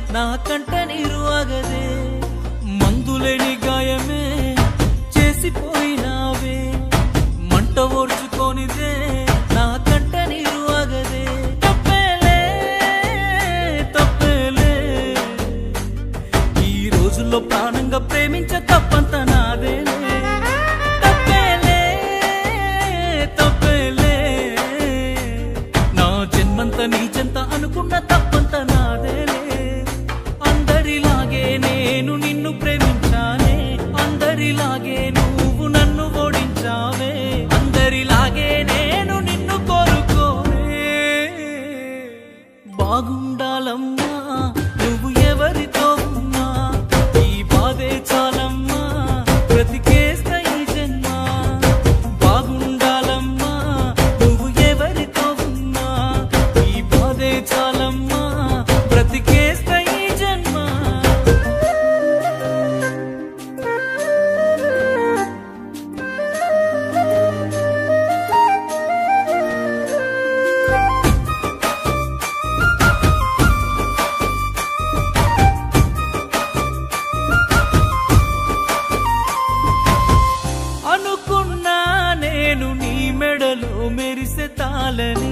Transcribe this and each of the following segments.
నా కంట నీరు ఆగదే మందులేని గాయమే చేసిపోయినావే మంట ఓర్చుకోనిదే నా కంట నీరు ఆగదే తప్పేలే తప్పేలే ఈ రోజుల్లో ప్రాణంగా ప్రేమించ తప్పంత నాదేలే తప్పేలే తప్పేలే నా జన్మంత నీ చెంత అనుకున్న తప్పంత నాదేలే అందరిలాగే నేను నిన్ను ప్రేమించానే అందరిలాగే నువ్వు నన్ను ఓడించావే అందరిలాగే నేను నిన్ను కోరుకోనే బాగుండాలమ్మా నువ్వు ఎవరితో ఉన్నా ఈ బాధే చాలమ్మా బ్రతికేస్తా ఈ జన్మ బాగుండాలమ్మా నువ్వు ఎవరితో ఉన్నా ఈ బాధే చాలమ్మా బ్రతికేస్తా ఈ జన్మ అనుకున్నా నేను నీ మెడలో మెరిసే తాళని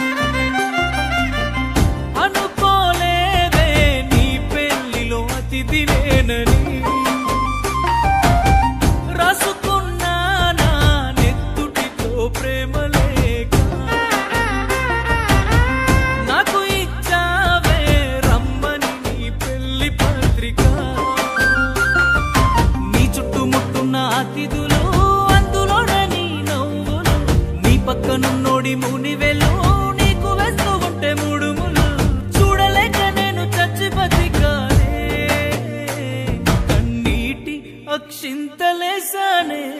అనుకోలేదే నీ పెళ్లిలో అతిథి నేనని రాసుకున్నా నా నెత్తుటితో ప్రేమ లేక నాకు ఇచ్చావే రమ్మని నీ పెళ్లి పత్రిక నీ చుట్టుముట్టున్న అతిథులు అందులోనే నీ నవ్వులు నీ పక్కనున్నోడి మునివెలు నీకు వేస్తూ ఉంటే ముడుములు చూడలేక నేను చచ్చి బతికానే కన్నీటి అక్షింతలేసానే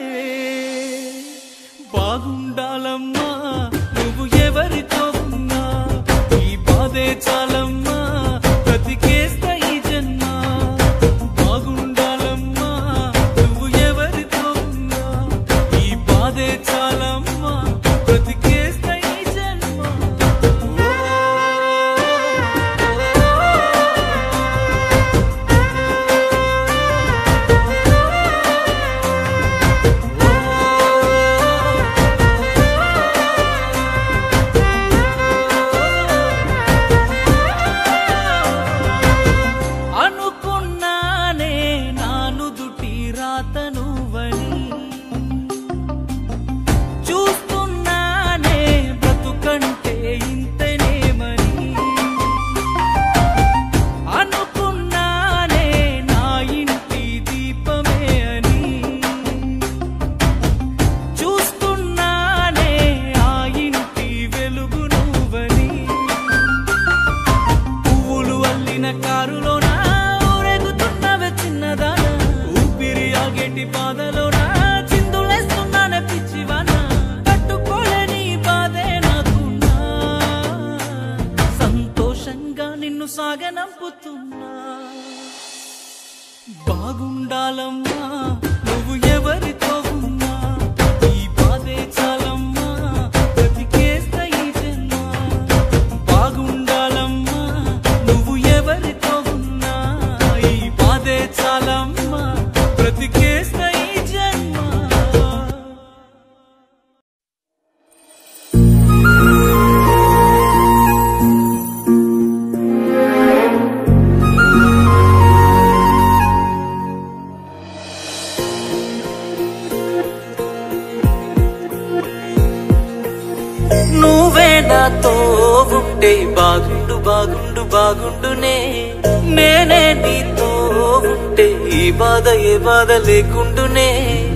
బాగుండాలమ్మా నువ్వు ఎవరితో ఉన్నా ఈ బాధే చాలమ్మా బ్రతికేస్తా ఈ జన్మ బాగుండాలమ్మా నువ్వు ఎవరితో ఉన్నా ఈ బాధే చాలమ్మా బ్రతికేస్తా ఈ జన్మ అనుకున్నానే నాను దుటి రాత నువ్వని చూస్తున్నానే బ్రతుకంటే ఇంతనేమని అనుకున్నానే నా ఇంటి దీపమే అని చూస్తున్నానే ఆ ఇంటి వెలుగు నువ్వని పువ్వులు అల్లిన కారులోన ఊరేగుతున్నవే చిన్నదాన ఊపిరి ఆగేటి బాధలోన చిందులేస్తున్నానే పిచ్చివాన తట్టుకోలేని బాధే నాకున్నా సంతోషంగా నిన్ను సాగనంపుతున్నా బాగుండాలమ్మా నువ్వు ఎవరితో ఉన్నా ఈ బాధే చాలమ్మా బ్రతికేస్తా ఈ జన్మ బాగుండాలమ్మా నువ్వు ఎవరితో ఉన్నా ఈ బాధే చాలమ్మా బ్రతికేస్తా ఈ జన్మ నువ్వే నాతో ఉంటే బాగుండు బాగుండు బాగుండునే నేనే నీతో ఉంటే ఈ బాధ ఏ బాధ లేకుండునే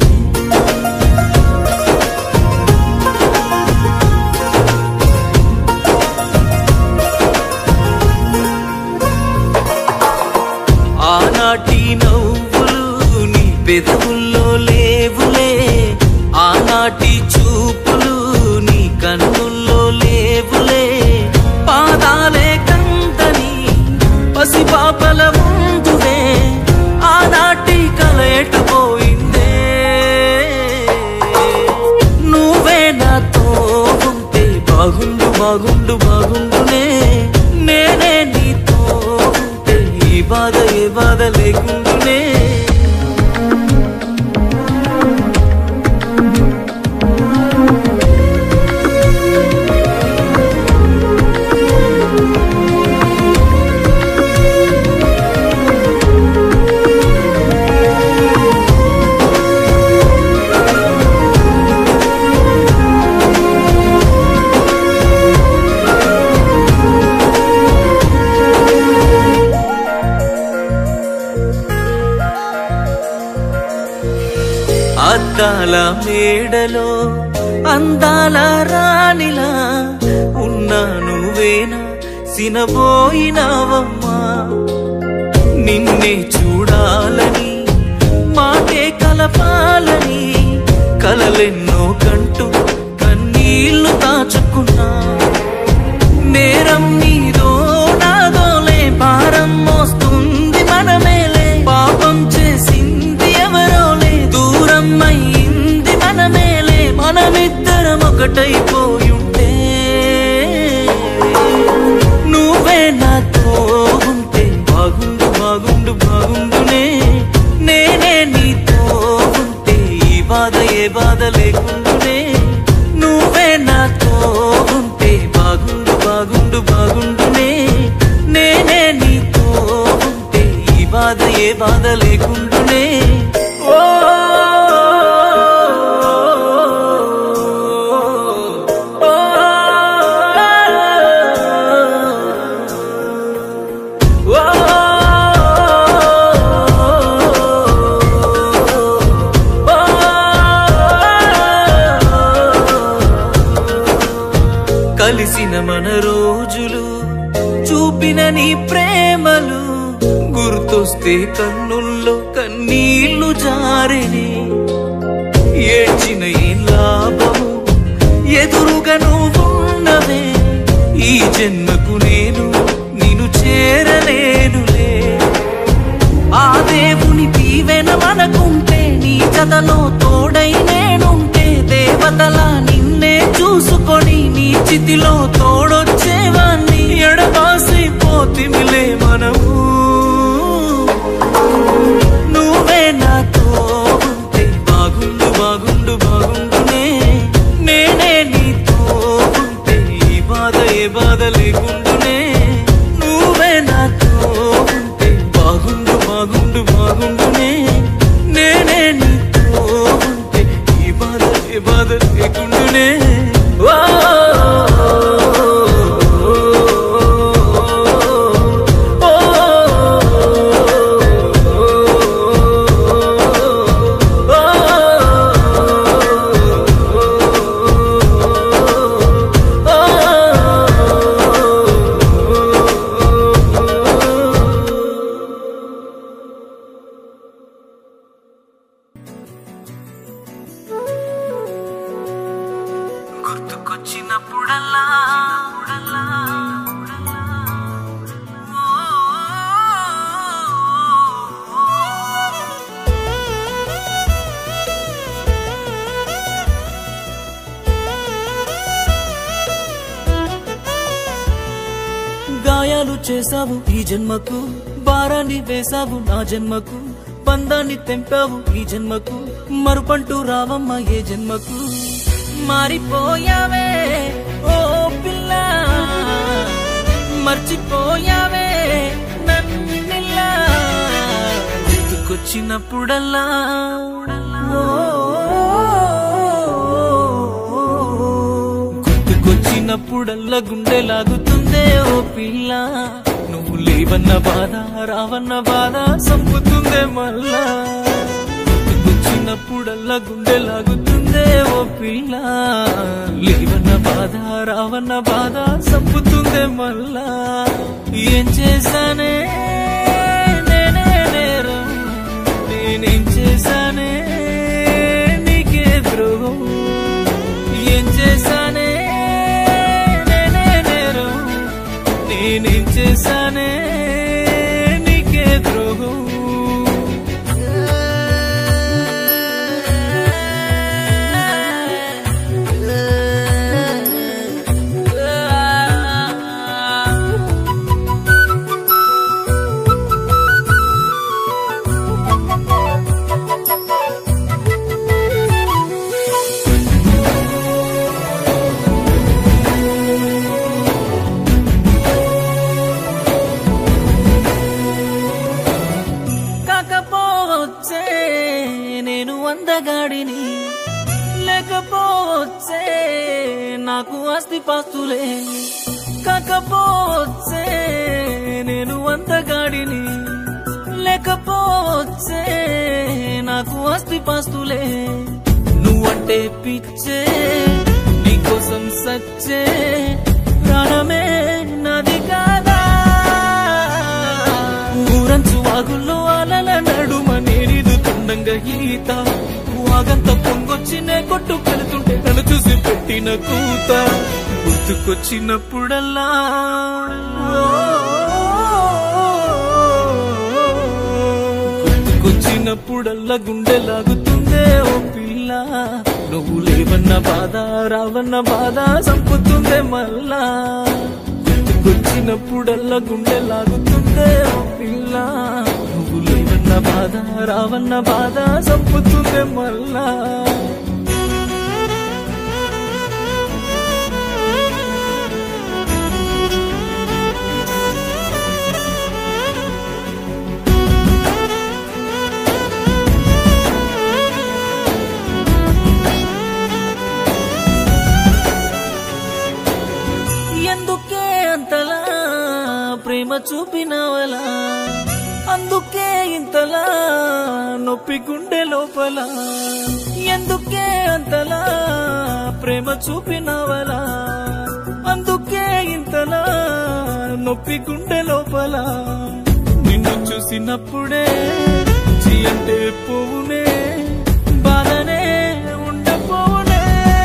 ఆనాటి నవ్వులు నీ పెదవుల్లో లేవులే ఆనాటి చూపులు నీ కన్నుల్లో లేవులే పాదాలే కందని పసిపాపల ముందువే ఆనాటి కల ఎటుపోయిందే నువ్వే నాతో ఉంటే బాగుండు బాగుండు బాగుండునే నేనే నీతో ఉంటే ఈ బాధ ఏ బాధ లేకుండానే అద్దాల మేడలో అందాల రాణిలా ఉన్నా నువ్వేనా సినబోయినావమ్మా నిన్నే చూడాలని మాటే కలపాలని కలలెన్నో కంటూ కన్నీళ్లు దాచుకున్నా నేరం నీదో నాదోలే భారం మోస్తుంది మనమేలే పాపం చేసింది ఎవరోలే దూరం అయింది మనమేలే మనమిద్దరం ఒకటైపోయుంటే నువ్వే నాతో ఉంటే బాగుండు బాగుండు బాగుండునే నేనే నీతో ఉంటే ఈ బాధ ఏ బాధ లేకుండునే నువ్వే నాతో ఉంటే బాగుండు బాగుండు బాగుండునే నేనే నీతో ఉంటే ఈ బాధ ఏ బాధ లేకుండునే ఓ ఓ, ఓ, కలిసిన మన రోజులు చూపిన నీ ప్రేమలు గుర్తొస్తే కన్నుల్లో కన్నీళ్లు జారెనే ఏడ్చిన ఈ లాభము ఎదురుగా నువ్వున్నవే ఈ జన్మకు నేను నిన్ను చేరలేనులే ఆ దేవుని దీవెన మనకుంటే నీ జతలో తోడై నేనుంటే దేవతలా నిన్నే చూసుకొని నీ చితిలో తోడొచ్చేవాణ్ణి ఎడబాసి పోతిమిలే మనము నువ్వే నాతో ఉంటే బాగుండు బాగుండు బాగుండునే నేనే నీతో ఉంటే ఈ బాధ ఏ బాధ లేకుండునే నువ్వే నాతో ఉంటే బాగుండు బాగుండు బాగుండునే నేనే నీతో ఉంటే ఈ బాధ ఏ బాధ లేకుండునే ఓ గుర్తుకొచ్చినప్పుడల్లా గాయాలు చేశావు ఈ జన్మకు భారాన్ని వేశావు నా జన్మకు బంధాన్ని తెంపావు ఈ జన్మకు మరుపంటూ రావమ్మ ఏ జన్మకు మారిపోయావే ఓ పిల్ల మర్చిపోయావే నన్నిల్లా గుర్తుకొచ్చినప్పుడల్లా ఓ, గుర్తుకొచ్చినప్పుడల్లా గుండె లాగుతుందే ఓ పిల్ల నువ్వు లేవన్న బాధ రావన్న బాధ సంపుతుందే మళ్ళా గుర్తుకొచ్చినప్పుడల్లా గుండె లాగుతుందే ఓ పిల్ల లేవన్న బాధ రావన్న బాధ సంపుతుందే మళ్ళా ఏం చేశానే నేనే నేరం నేనేం చేశానే నీకే ద్రోహం ఏం చేశానే నేనే నేరం నేనేం చేశానే నీకే ద్రోహం నాకు ఆస్తి పాస్తులే కాకపోవచ్చే నేను అందగాడిని లేకపోవచ్చే నాకు ఆస్తి పాస్తులే నువ్వంటే పిచ్చే నీకోసం సచ్చే ప్రాణమే నాది కాదా ఊరంచు వాగుల్లో అలల నడుమ నేనిదు తుండంగా ఈత వాగంత పొంగొచ్చినే కొట్టు పెడుతుంటే నన్ను చూసి పెట్టిన కూత గుర్తుకొచ్చినప్పుడల్లా గుర్తుకొచ్చినప్పుడల్లా గుండె లాగుతుందే ఓ పిల్ల నువ్వు లేవన్న బాధ రావన్న బాధ సంపుతుందే మళ్ళా గుర్తుకొచ్చినప్పుడల్లా గుండె లాగుతుందే ఓ పిల్ల నువ్వు లేవన్న బాధ రావన్న బాధ సంపుతుందే మళ్ళా ఎందుకే అంతలా ప్రేమ చూపినవలా అందుకే ఇంతలా నొప్పి గుండె లోపల ఎందుకే అంతలా ప్రేమ చూపినవలా అందుకే ఇంతలా నొప్పి గుండె లోపల నిన్ను చూసినప్పుడే చీ అంటే పోవునే బాధనే ఉండపోవునే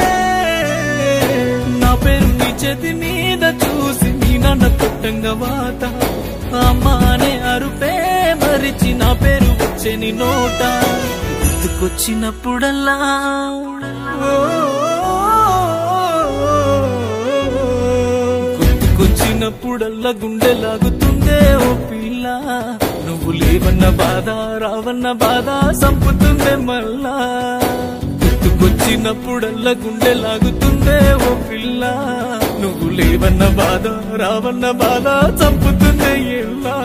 నా పేరు నీ చేతి మీద చూసి నీ నాన్న కొట్టంగా వాత అమ్మ అనే అరుపే మరిచి నా పేరు వచ్చే నీ నోట గుర్తుకొచ్చినప్పుడల్లా ఓ, గుర్తుకొచ్చినప్పుడల్లా గుండె లాగుతుందే ఓ పిల్ల నువ్వు లేవన్న బాధ రావన్న బాధ సంపుతుందే మళ్ళా గుర్తుకొచ్చినప్పుడల్లా గుండె లాగుతుందే ఓ పిల్ల నువ్వు లేవన్న బాధ రావన్న బాధ చంపుతుందే ఎల్లా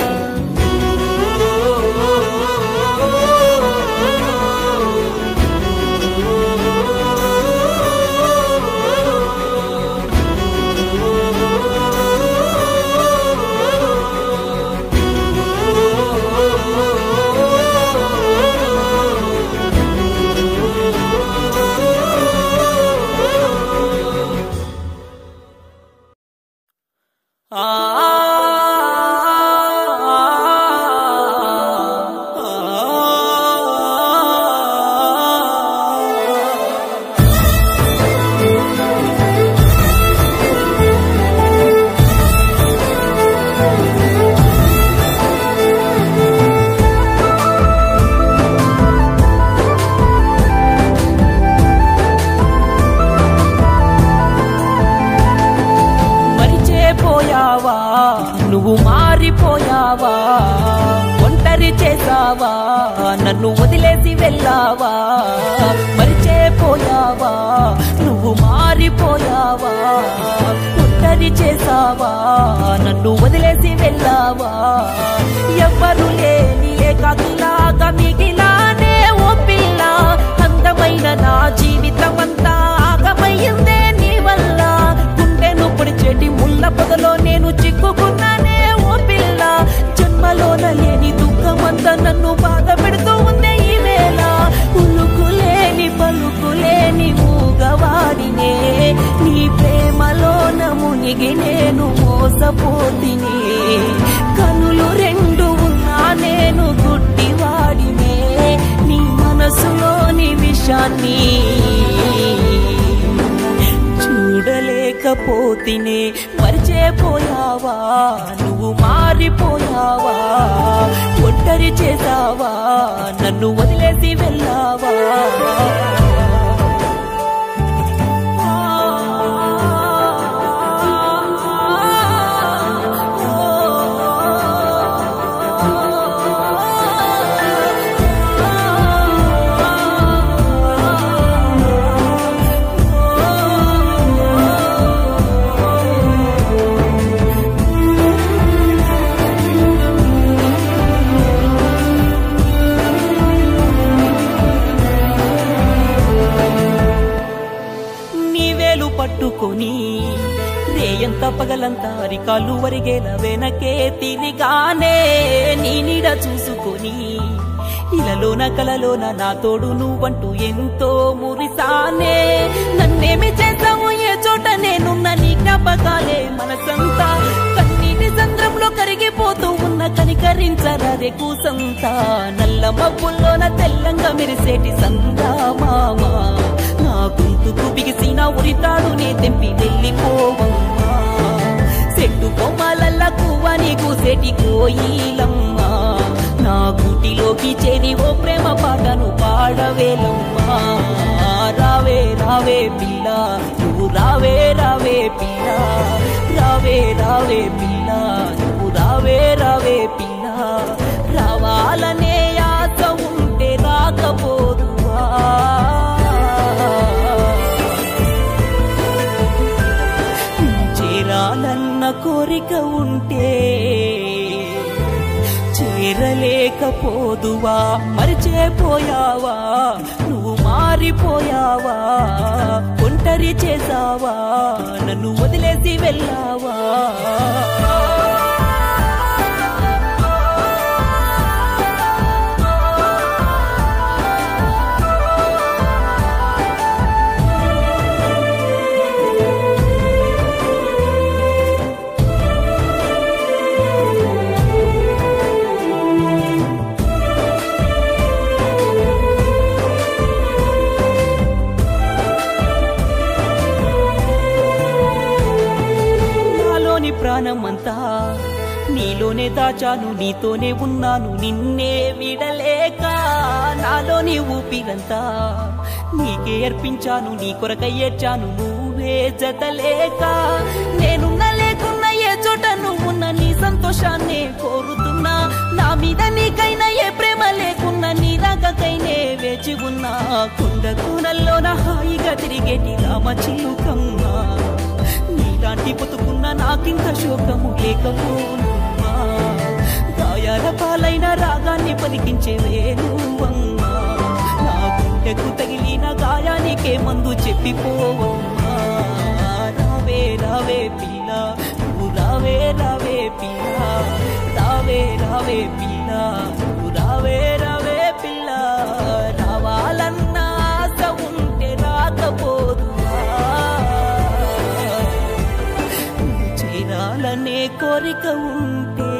మరిచేపోయావా నువ్వు మారిపోయావా ఒంటరి చేసావా నన్ను వదిలేసి వెళ్ళావా మరిచేపోయావా నువ్వు మారిపోయావా ఒంటరి చేసావా నన్ను వదిలేసి వెళ్ళావా ఎవ్వరు లేని ఏకాకిలాగా మిగిలానే ఓ పిల్ల అందమైన నా జీవితం అంతా ఆగమయ్యిందే నీ వల్ల గుండెను పొడిచేటి ముళ్ళ పొదలో నేను చిక్కుకున్నానే ఓ పిల్ల జన్మలోన లేని దుఃఖమంతా నన్ను బాధ పెడుతూ ఉందే ఈ వేళ ఉలుకులేని పలుకులేని మూగవాడినే నీ ప్రేమలోన మునిగి నేను మోసపోతిని కనులు రెండు ఉన్నా నేను గుడ్డివాడినే నీ మనసులోని విషాన్ని చూడలేకపోతినే మరిచేపోయావా నువ్వు మారిపోయావా ఒంటరి చేసావా నన్ను వదిలేసి వెళ్ళావా ఆ పగలంతా అరికాలు వరిగేల వెనకే తిరిగానే నీ నీడ చూసుకొని ఇలలోన కలలోన నా తోడు నువ్వంటూ ఎంతో మురిసానే నన్నేమి చేస్తావు ఏ చోట నేనున్న నీ జ్ఞాపకాలే మనసంతా కన్నీటి సంద్రంలో కరిగిపోతూ ఉన్న కనికరించరాదే కూసంతా నల్ల మబ్బుల్లోన తెల్లంగా మెరిసేటి సందా మామా నా గొంతుకు బిగిసిన ఉరితాడు నే తెంపి వెళ్ళిపోవమ్మా చెట్టు కొమ్మలల్ల కువ్వ నీకు సెటి కోయిలమ్మా నా గుటిలోకి చేరి ఓ ప్రేమ పాటను పాడవేలమ్మా రావే రావే పిల్ల నువ్వు రావే రావే పిల్ల రావే రావే పిల్ల నువ్వు రావే రావే పిల్ల రావాలనే ఆశ ఉంటే రాకపోదువా చేరాలన్న కోరిక ఉంటే చేరలేకపోదువా మరిచేపోయావా నువ్వు మారిపోయావా ఒంటరి చేసావా నన్ను వదిలేసి వెళ్ళావా నాలోని ప్రాణం అంతా నీలోనే దాచాను నీతోనే ఉన్నాను నిన్నే విడలేక నాలోని ఊపిరంతా నీకే అర్పించాను నీ కొరకై ఏడ్చాను నువ్వే జతలేక నేనున్న లేకున్నా ఏ చోట నువ్వున్న నీ సంతోషాన్నే కోరుతున్నా నా మీద నీకైనా ఏ ప్రేమ లేకున్నా నీ రాకకైనే వేచి ఉన్నా కుండ కూనల్లోన హాయిగా తిరిగేటి రామ చిలుకమ్మా నీలాంటి బతుకున్న నాకింత శోకము లేకపోనుమ్మా గాయాల పాలైన రాగాన్ని పలికించే వేణువమ్మా నా గుండెకు తగిలిన గాయానికే మందు చెప్పిపోవమ్మా రావే రావే పిల్ల నువ్వు రావే రావే పిల్ల రావే రావే పిల్ల నువ్వు రావే రావే పిల్ల రావాలన్న ఆశ ఉంటే రాకపోదువా చేరాలనే కోరిక ఉంటే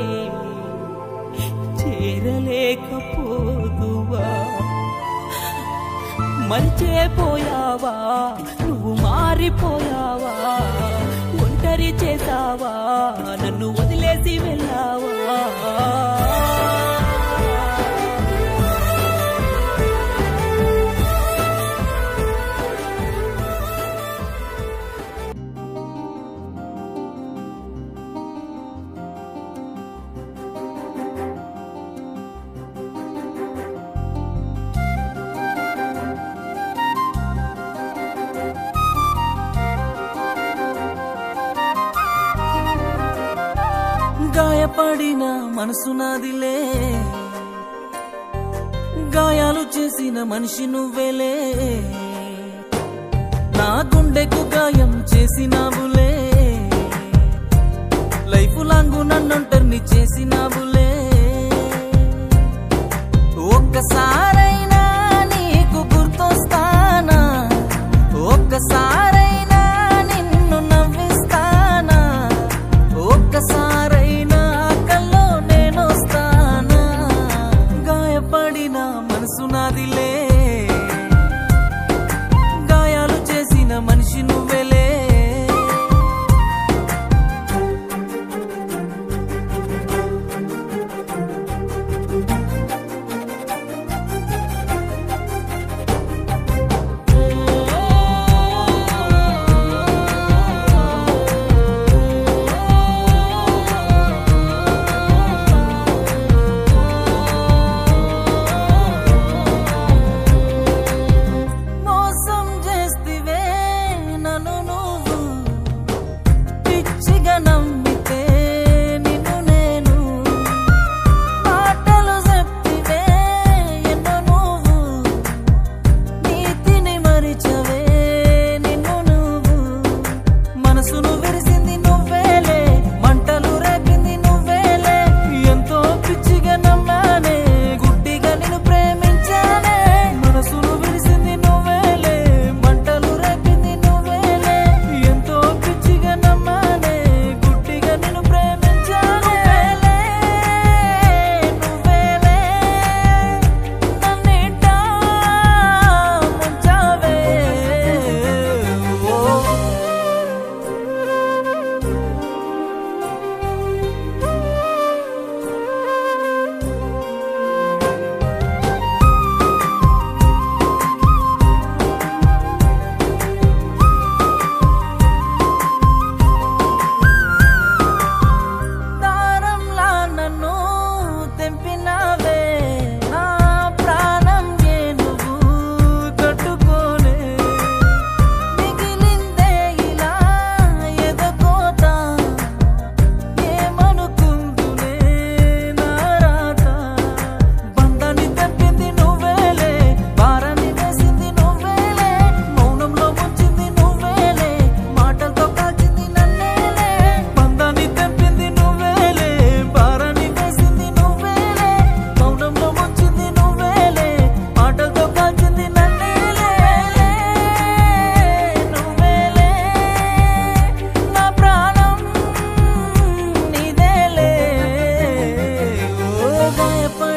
చేరలేకపోదువా మరిచేపోయావా నువ్వు మారిపోయావా ఒంటరి చేసావా నన్ను వదిలేసి వెళ్ళావా గాయపడిన మనసు నాదిలే గాయాలు చేసిన మనిషి నువ్వేలే నా గుండెకు గాయం చేసినావులే లైఫ్ లాంగ్ నన్నుంటర్ని చేసినావులే ఒక్కసారైనా నీకు గుర్తొస్తానా ఒక్కసారైనా నిన్ను నవ్విస్తానా ఒక్కసారైనా కల్లో నేనొస్తానా గాయపడిన మనసు నాదిలే గాయాలు చేసిన మనిషి నువ్వేలే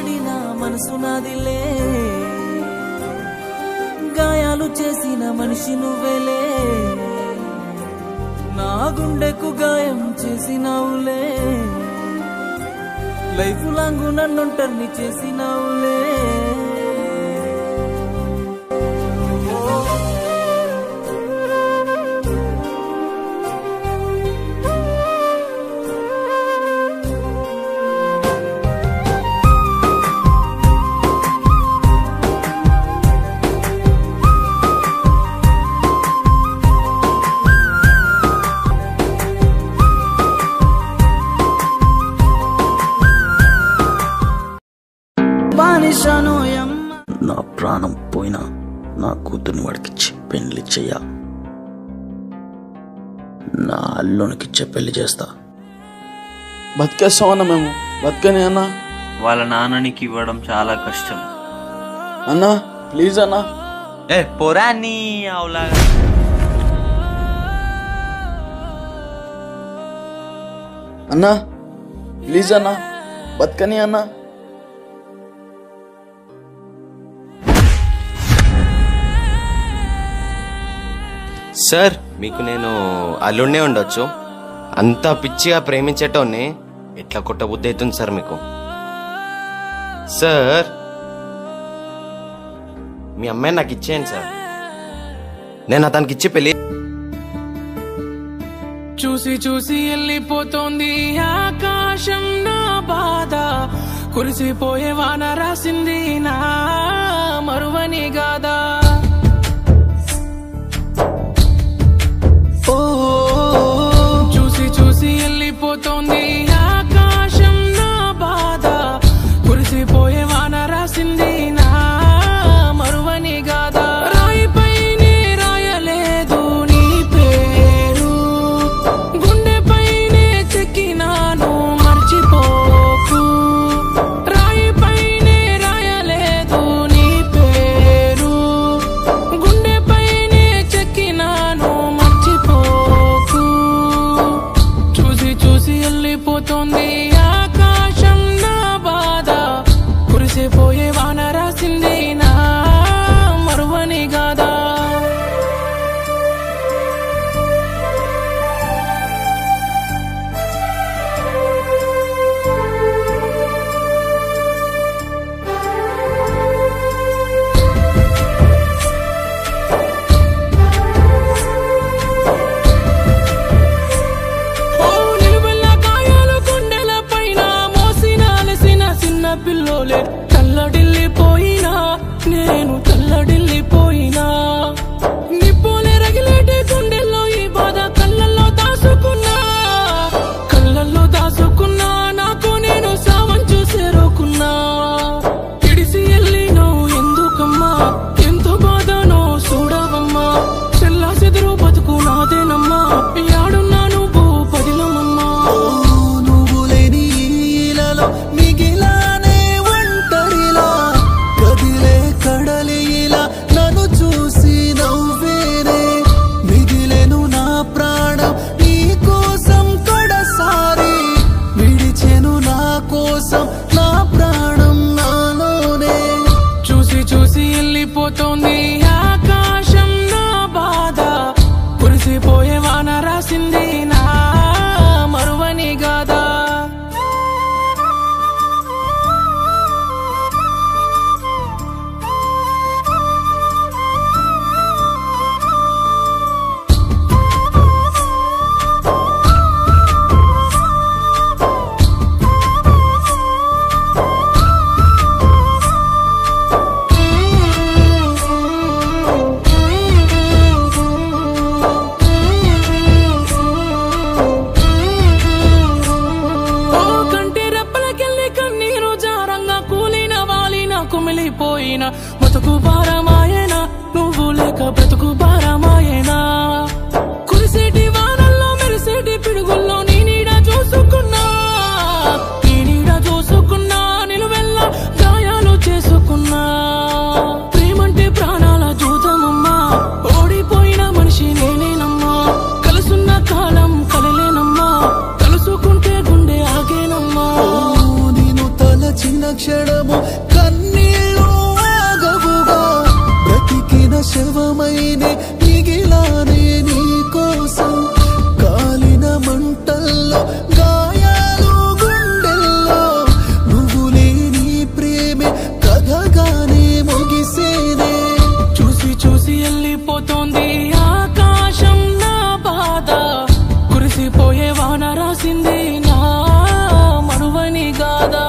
గాయపడిన మనసు నాదిలే గాయాలు చేసిన మనిషి నువ్వేలే నా గుండెకు గాయం చేసినావులే లైఫ్ లాంగ్ నన్నుంటర్ని చేసినావులే నా ప్రాణం పోయినా నా కూతుర్ని వాడికిచ్చి పెళ్లి చెయ్య నా అల్లునికిచ్చే పెళ్లి చేస్తా బతికేస్తామన్నా మేము బతకని అన్నా వాళ్ళ నాన్ననికి ఇవ్వడం చాలా కష్టం అన్నా ప్లీజ్ అన్నా ఏ పొరా నీ అవులాగా అన్నా ప్లీజ్ అన్నా బతకని అన్నా సార్ మీకు నేను అల్లుడినే ఉండొచ్చు అంత పిచ్చిగా ప్రేమించేటోన్ని ఎట్లా కొట్టబుద్ధి అవుతుంది సార్ మీకు సార్ మీ అమ్మాయి నాకు ఇచ్చేయండి సార్ నేను అతనికి ఇచ్చి పెళ్లి చూసి చూసి వెళ్ళిపోతోంది ఆకాశం నా బాధ కురిసిపోయే వాన రాసింది నా మరువని గాదా ఓ చూసి చూసి వెళ్ళిపోతోంది ఆకాశం నా బాధ కురిసిపోయే వాన రాసింది నా మరువని గాదా రాయిపైనే రాయలేదు నీ పేరు గుండెపైనే చెక్కినాను మర్చిపోకు రాయిపైనే రాయలేదు నీ పేరు గుండెపైనే చెక్కినాను మర్చిపోకు చూసి చూసి వెళ్ళిపోతోంది ఆకాశం నా బాధ కురిసిపోయే వాన రాసింది నా మరువని గాదా ఓ నిలువెల్ల గాయాలు గుండెల పైన మోసిన అలసిన చిన్న పిల్లోలే చల్లడిల్లిపోయినా నేను చల్లడిల్లిపోయినా నిప్పులే రగిలేటి గుండెల్లో ఈ బాధ కళ్ళల్లో దాసుకున్నా కళ్ళల్లో దాసుకున్నా నాకు నేను సావం చూసేరుకున్నా ఇడిసి వెళ్ళి నువ్వు ఎందుకమ్మా ఎంతో బాధనో చూడవమ్మా చెల్లా చెదురు బతుకు నాదేనమ్మా యాడున్నా నువ్వు పదిలమమ్మా నువ్వు లేని ఈలలో మిగిలానే ఒంటరిలా కదిలే కడలిలా నన్ను చూసి నవ్వేనే మిగిలేను నా ప్రాణం నీ కోసం కడసారి విడిచెను నా కోసం నా ప్రాణం నాలోనే చూసి చూసి వెళ్ళిపోతోంది ఆకాశం నా బాధ కురిసిపోయే వాన రాసింది నా మరువని గాదా ఓ కంటి రెప్పలకెళ్ళి కన్నీరు జారంగా కూలిన వాలిన కుమిలిపోయిన బతుకు భారమాయన నువ్వు లేక బ్రతుకు భారమాయనా కురిసేటి వానల్లో మెరిసేటి పిడుగుల్లో నీ నీడ చూసుకున్నా నీ నీడ చూసుకున్నా నిలువెల్ల గాయాలు చేసుకున్నా ప్రేమంటే ప్రాణాల జూతమమ్మా ఓడిపోయిన మనిషి నేనేనమ్మా కలుసున్న కాలం కలలేనమ్మా కలుసుకుంటే గుండె ఆగేనమ్మా ఓ నేను తలచిన క్షణము కన్నీళ్ళు ఆగవుగా బ్రతికిన శవమైనే మిగిలానే నీ కోసం కాలిన మంటల్లో గాయాలు గుండెల్లో నువ్వు లేని ప్రేమే కథగానే ముగిసేనే చూసి చూసి వెళ్ళిపోతోంది ఆకాశం నా బాధ కురిసిపోయే వాన రాసింది నా మరువని గాదా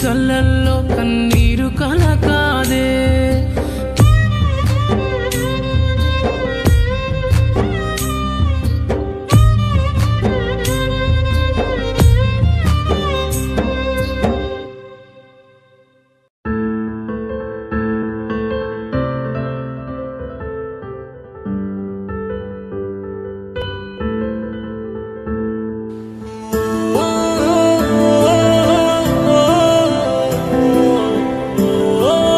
కళ్ళల్లో కన్నీరు కల కాదే ఓ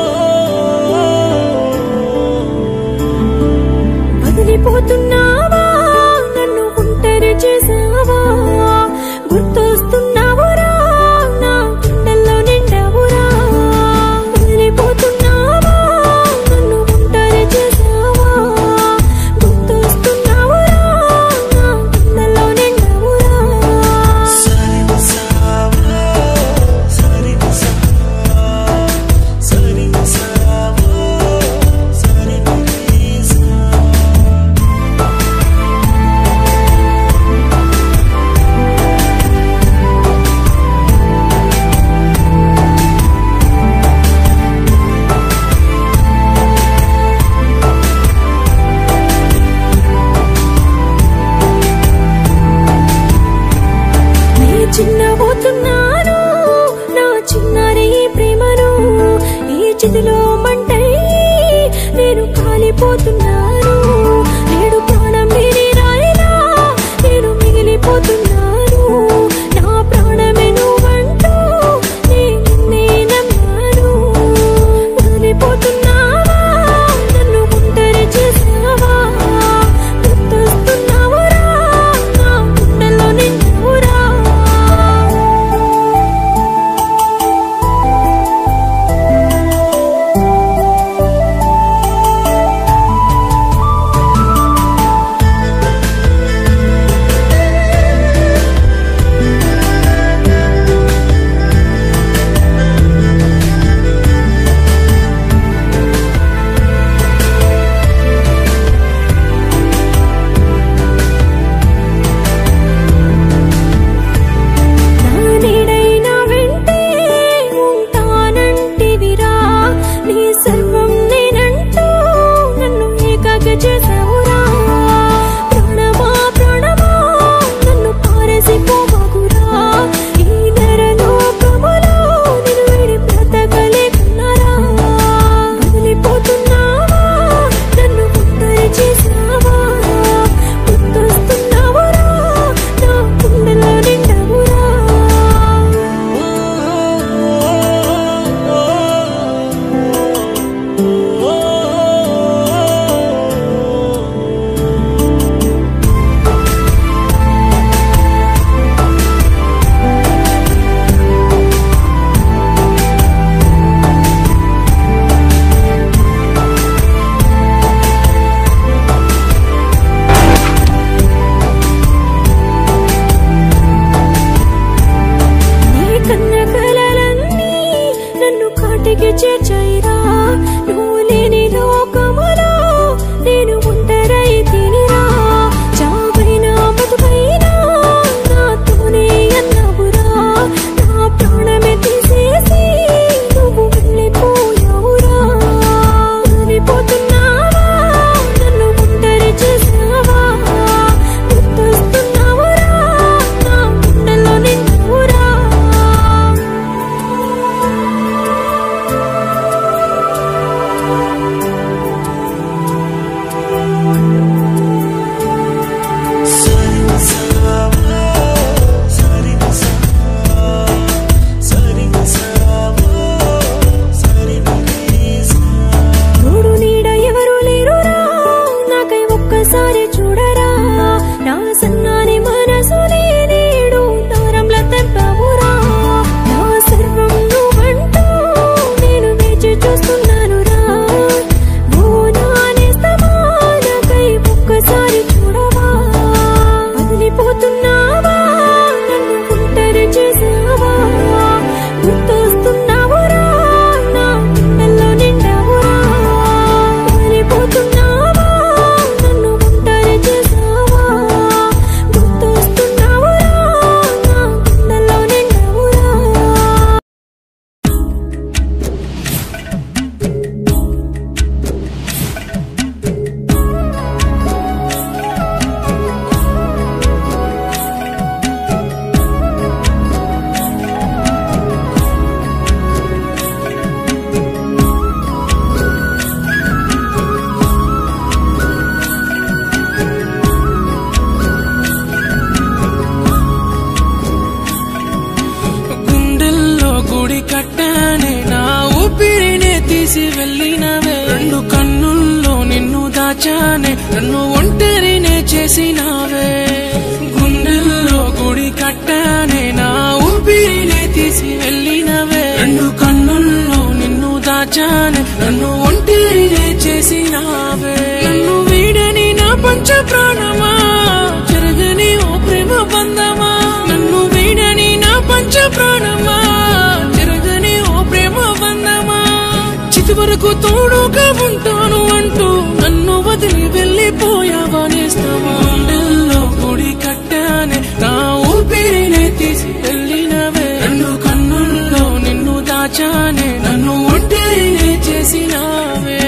దాచానే నన్ను ఒంటరినే చేసినావే గుండెల్లో గుడి కట్టానే నా ఊపిరినే తీసి వెళ్ళినవే రెండు కన్నుల్లో నిన్ను దాచానే నన్ను ఒంటరినే చేసినావే నన్ను వీడని నా పంచ ప్రాణమా జరగని ఓ ప్రేమ బంధమా నన్ను వీడని నా పంచ ప్రాణమా జరగని ఓ ప్రేమ బంధమా చితి వరకు తోడుగా ఉంటాను అంటూ నన్ను వదిలి వెళ్ళిపోయావా నేస్తావా గుండెల్లో గుడి కట్టానే నా ఊపిరినే తీసి వెళ్ళినవే రెండు కన్నుల్లో నిన్ను దాచానే నన్ను ఒంటరినే చేసినావే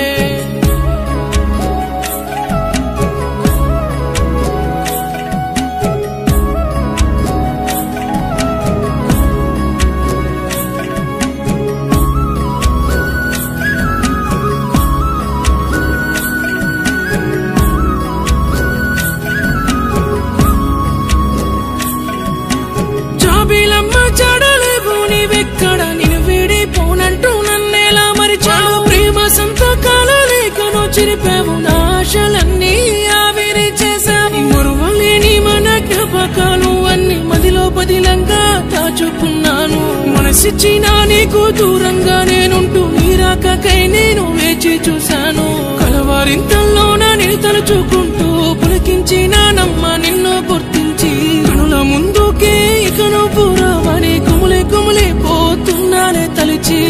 జాబిలమ్మ చాడలేవు నీవెక్కడ నేను వీడిపోనంటూ నన్నేలా మరిచావు ప్రేమ సంతకాల లేఖను చిరిపావు నా ఆశలన్నీ ఆవిరి చేశావు మరువలేని మన జ్ఞాపకాలు అన్ని మదిలో పదిలంగా దాచుకున్నాను మనసిచ్చిన నీకు దూరంగా నేనుంటూ నీరాకకై నేను వేచి చూశాను కలవారింతల్లోన నేను తలుచుకుంటూ పులకించినానమ్మ నిన్ను గుర్తించి కనుల ముందుకే ఇకను పురవని కుములే కుములే పోతున్నానే తలిచి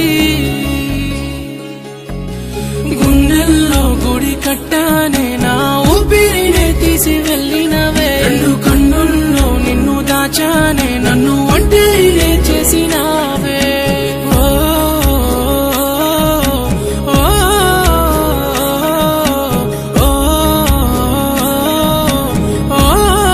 గుండెల్లో గుడి కట్టానే నా ఊపిరినే తీసి వెళ్ళినవే రెండు కన్నుల్లో నిన్ను దాచానే నన్ను ఒంటరినే చేసినావే ఓ, ఓ, ఓ, ఓ, ఓ,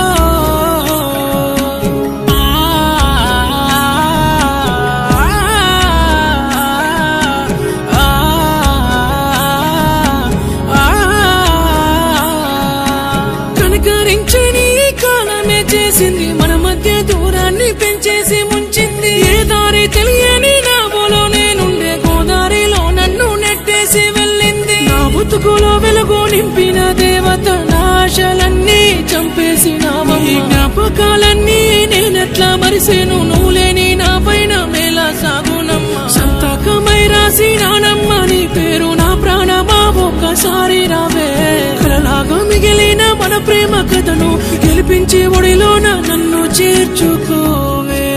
కనకరించని ఈ కాలమే చేసింది మన మధ్య దూరాన్ని పెంచేసి ముంచింది ఏ దారి తెలియని నావలో నేనుండే గోదారిలో నన్ను నెట్టేసి వెళ్ళింది నా బతుకులో వెలుగు నింపిన దేవత నా ఆశలన్నీ చంపేసినావా ఈ జ్ఞాపకాలన్నీ నేనెట్లా మరిసేను నువ్వు లేని నా పైన మేళ సాగునమ్మ సంతకమై రాసి నానమ్మ నీ పేరు నా ప్రాణమా ఒక్కసారి రావే కలలాగా మిగిలిన మన ప్రేమ కథను గెలిపించి ఒడిలోన నన్ను చేర్చుకోవే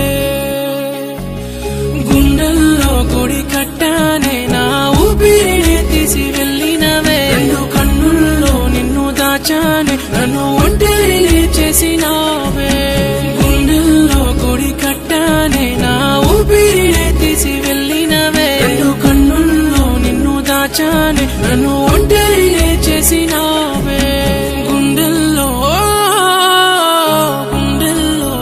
గుండెల్లో గుడి కట్టానే నా ఊపిరిని తీసి వెళ్ళినవే రెండు కన్నుల్లో నిన్ను దాచానే నన్ను ఒంటరిని చేసినావే గుండెల్లో గుడి కట్టానే నా ఊపిరిని తీసి వెళ్ళినవే రెండు కన్నుల్లో నిన్ను దాచానే నన్ను ఒంటరిని చేసినావే గుండెల్లో గుండెల్లో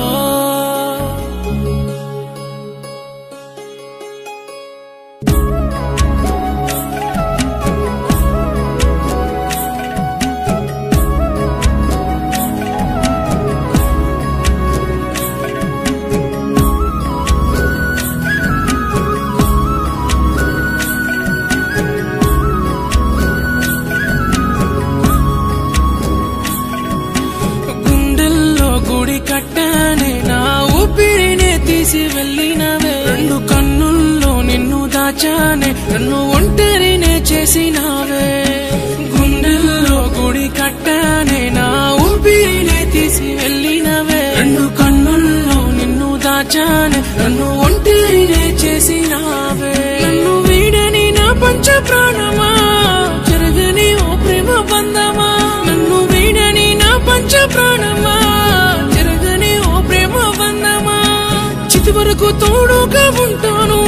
గుండెల్లో గుడి కట్టానే నా ఊపిరినే తీసి వెళ్ళినవే రెండు కన్నుల్లో నిన్ను దాచానే నన్ను ఒంటరినే చేసినావే గుండెల్లో గుడి కట్టానే నా ఊపిరినే తీసి వెళ్ళినవే రెండు కన్నుల్లో నిన్ను దాచానే నన్ను ఒంటరినే చేసినావే నన్ను వీడని నా పంచ ప్రాణమా జరగని ఓ ప్రేమ బంధమా నన్ను వీడని నా పంచ ప్రాణమా జరగని ఓ ప్రేమ బంధమా చితి వరకు తోడుగా ఉంటాను